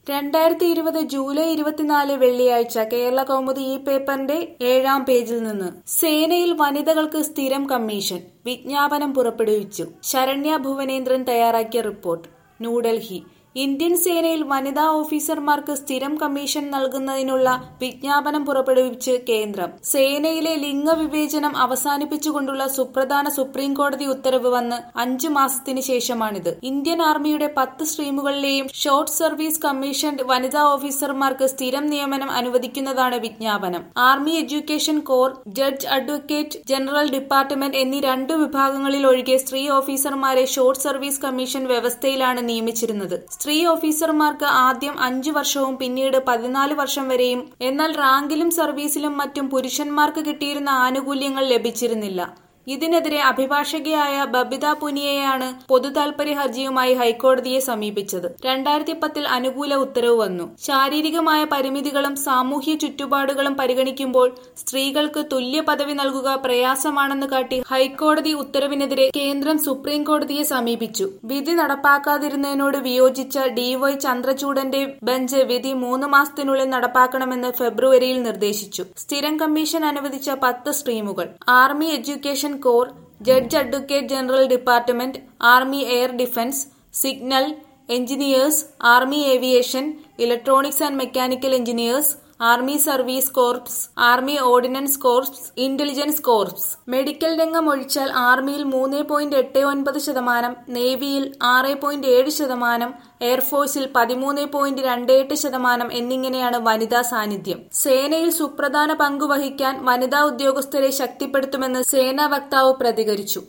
രണ്ടായിരത്തി ഇരുപത് ജൂലൈ ഇരുപത്തിനാല് വെള്ളിയാഴ്ച കേരള കൗമുദി ഈ പേപ്പറിന്റെ ഏഴാം പേജിൽ നിന്ന് സേനയിൽ വനിതകൾക്ക് സ്ഥിരം കമ്മീഷൻ വിജ്ഞാപനം പുറപ്പെടുവിച്ചു ശരണ്യ ഭുവനേന്ദ്രൻ തയ്യാറാക്കിയ റിപ്പോർട്ട് ന്യൂഡൽഹി ഇന്ത്യൻ സേനയിൽ വനിതാ ഓഫീസർമാർക്ക് സ്ഥിരം കമ്മീഷൻ നൽകുന്നതിനുള്ള വിജ്ഞാപനം പുറപ്പെടുവിച്ച് കേന്ദ്രം സേനയിലെ ലിംഗവിവേചനം അവസാനിപ്പിച്ചുകൊണ്ടുള്ള സുപ്രധാന സുപ്രീം കോടതി ഉത്തരവ് വന്ന് അഞ്ചു മാസത്തിന് ശേഷമാണിത് ഇന്ത്യൻ ആർമിയുടെ പത്ത് സ്ട്രീമുകളിലെയും ഷോർട്ട് സർവീസ് കമ്മീഷൻ വനിതാ ഓഫീസർമാർക്ക് സ്ഥിരം നിയമനം അനുവദിക്കുന്നതാണ് വിജ്ഞാപനം army education corps judge advocate general department എന്നീ രണ്ടു വിഭാഗങ്ങളിൽ ഒഴികെ സ്ത്രീ ഓഫീസർമാരെ ഷോർട്ട് സർവീസ് കമ്മീഷൻ വ്യവസ്ഥയിലാണ് നിയമിച്ചിരുന്നത് സ്ത്രീ ഓഫീസർമാർക്ക് ആദ്യം അഞ്ചു വർഷവും പിന്നീട് പതിനാല് വർഷം വരെയും എന്നാൽ റാങ്കിലും സർവീസിലും മറ്റും പുരുഷന്മാർക്ക് കിട്ടിയിരുന്ന ആനുകൂല്യങ്ങൾ ലഭിച്ചിരുന്നില്ല ഇതിനെതിരെ അഭിഭാഷകയായ ബബിത പുനിയയാണ് പൊതുതാൽപര്യ ഹർജിയുമായി ഹൈക്കോടതിയെ സമീപിച്ചത് രണ്ടായിരത്തി പത്തിൽ അനുകൂല ഉത്തരവ് വന്നു ശാരീരികമായ പരിമിതികളും സാമൂഹ്യ ചുറ്റുപാടുകളും പരിഗണിക്കുമ്പോൾ സ്ത്രീകൾക്ക് തുല്യ പദവി നൽകുക പ്രയാസമാണെന്ന് കാട്ടി ഹൈക്കോടതി ഉത്തരവിനെതിരെ കേന്ദ്രം സുപ്രീം കോടതിയെ സമീപിച്ചു വിധി നടപ്പാക്കാതിരുന്നതിനോട് വിയോജിച്ച ഡിവൈ ചന്ദ്രചൂഡന്റെ ബെഞ്ച് വിധി മൂന്ന് മാസത്തിനുള്ളിൽ നടപ്പാക്കണമെന്ന് ഫെബ്രുവരിയിൽ നിർദ്ദേശിച്ചു സ്ഥിരം കമ്മീഷൻ അനുവദിച്ച പത്ത് സ്ട്രീമുകൾ army education corps judge advocate general department army air defence signal engineers army aviation electronics and mechanical engineers army service corps army ordnance corps intelligence corps medical രംഗം ഒഴിച്ചാൽ ആർമിയിൽ മൂന്ന് പോയിന്റ് എട്ട് ഒൻപത് ശതമാനം നേവിയിൽ ആറ് പോയിന്റ് ഏഴ് ശതമാനം എയർഫോഴ്സിൽ പതിമൂന്ന് പോയിന്റ് രണ്ട് എട്ട് ശതമാനം എന്നിങ്ങനെയാണ് വനിതാ സാന്നിധ്യം സേനയിൽ സുപ്രധാന പങ്കു വഹിക്കാൻ വനിതാ ഉദ്യോഗസ്ഥരെ ശക്തിപ്പെടുത്തുമെന്ന് സേനാ വക്താവ് പ്രതികരിച്ചു